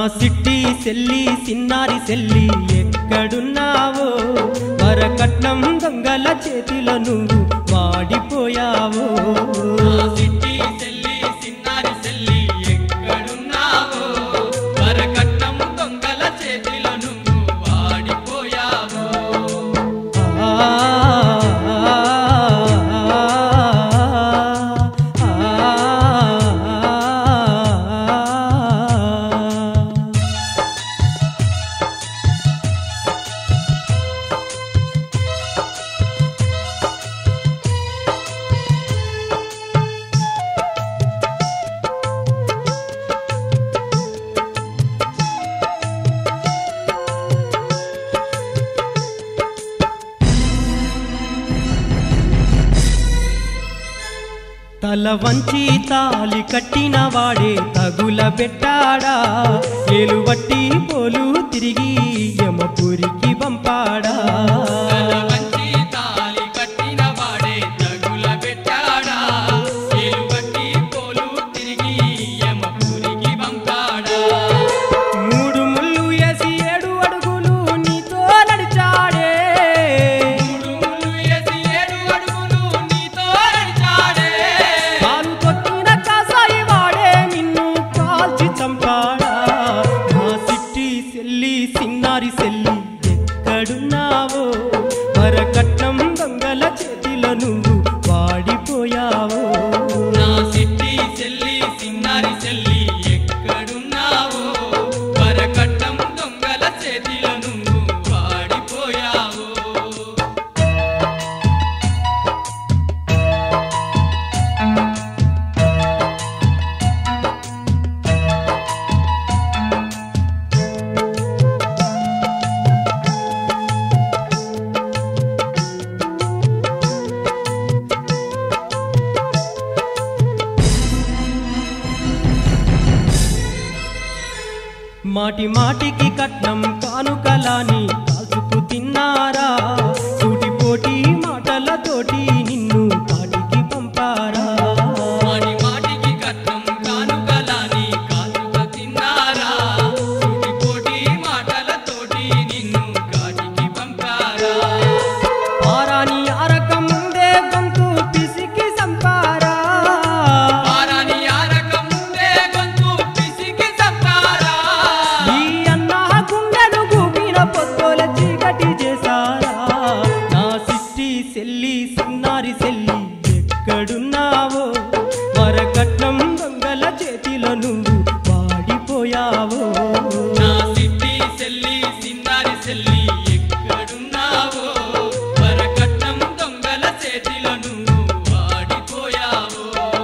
సిట్టి సెల్లి సిన్నారి సెల్లి ఎక్కడున్నావో వరకట్నం దొంగల చేతిలో నువ్వు వాడిపోయావో నా సిట్టి సెల్లి సిన్నారి సెల్లి ఎక్కడున్నావో వరకట్నం దొంగల చేతిలో నువ్వు వాడిపోయావో ఆ, ఆ, ఆ. తల వంచి తాలి కట్టిన వాడే తగుల పెట్టాడా ఏలువట్టి పోలు తిరిగి యమపురికి పంపాడా తల వంచి తాళి కట్టిన వాడే తగుల పెట్టాడా ఏలుబట్టి పోలు తిరిగి యమపురికి పంపాడా మూడు ముళ్ళు వేసి ఏడు అడుగులు నీతో నడిచాడే మూడు ముళ్ళు వేసి ఏడు అడుగులు నీతో నడిచాడే కాలు తొక్కిన కాసాయి వాడే నిన్ను కాల్చి చంపాడా నా సిట్టి సెల్లి సిన్నారి సెల్లి ఎక్కడున్నావో వరకట్నం దొంగల చేతిలో నువ్వు వాడిపోయావో నా సిట్టి చెల్లి సిన్నారి చెల్లి ఎక్కడున్నావో వరకట్నం దొంగల చేతిలో నువ్వు వాడిపోయావో మాటి మాటికి కట్నం కానుకలాని కాల్చుకు తిన్నారా సూటిపోటి మాటలతోటి నిన్ను కాటికి పంపారా మాటి మాటికి కట్నం కానుకలాని కాచుక తిన్నారా సూటిపోటి మాటలతోటి నిన్ను కాటికి పంపారా ఆరాని అరక ముందే గొంతు పిసికి సంపారా ఆరాని ఆరక ముందే గొంతు పిసికి చంపారా ఈ అన్న గుండెను గూపిన పొత్తుల చీకటి చేశారా నా సిట్టి సెల్లి సిన్నారి సెల్లి ఎక్కడున్నావో వరకట్నం దొంగల చేతిలో నువ్వు వాడిపోయావో నా సిట్టి సెల్లి సిన్నారి సెల్లి ఎక్కడున్నావో వరకట్నం దొంగల చేతిలో నువ్వు వాడిపోయావో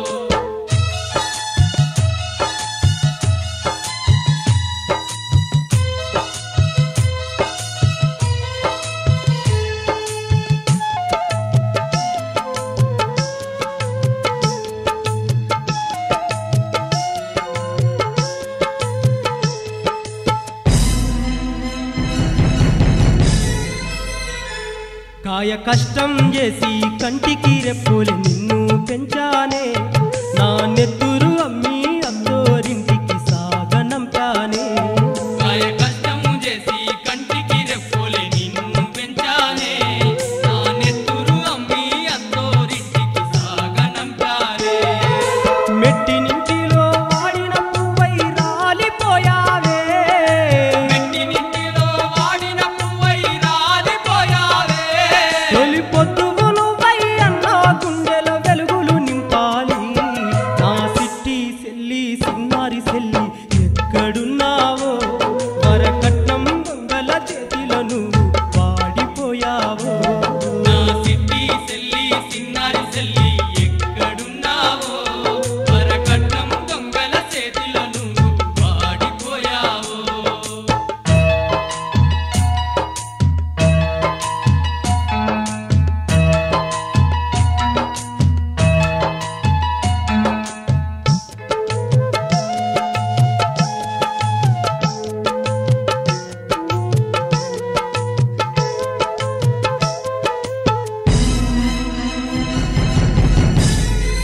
కాయ కష్టం చేసి కంటికి రెప్పులు నిన్ను పెంచానే నా నెత్తురు అమ్మి అత్తోరింటికి సాగనంపానే కాయ కష్టము చేసి కంటికి రెప్పోలే నిన్ను పెంచానే నా నెత్తురు అమ్మి అత్తోరింటికి సాగనంపారే మెట్టి నింటిలో వాడిన పువ్వై రాలిపోయావే మెట్టి నింటిలో వాడిన పువ్వై రాలిపోయావే తొలి పొద్దువు నువ్వై అన్న గుండెలో వెలుగులు నింపాలి నా సిట్టి సెల్లి సిన్నారి సెల్లి ఎక్కడున్నావో వరకట్నం దొంగల చేతిలో నువ్వు వాడిపోయావో నా సిట్టి సెల్లి సిన్నారి సెల్లి ఎక్కడున్నావో వరకట్నం దొంగల చేతిలో నువ్వు వాడిపోయావో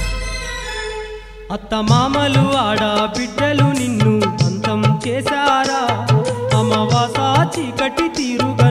అత్త మామలు ఆడ బిడ్డలు నిన్ను అంతం చేశారా చీకటి తీరుగా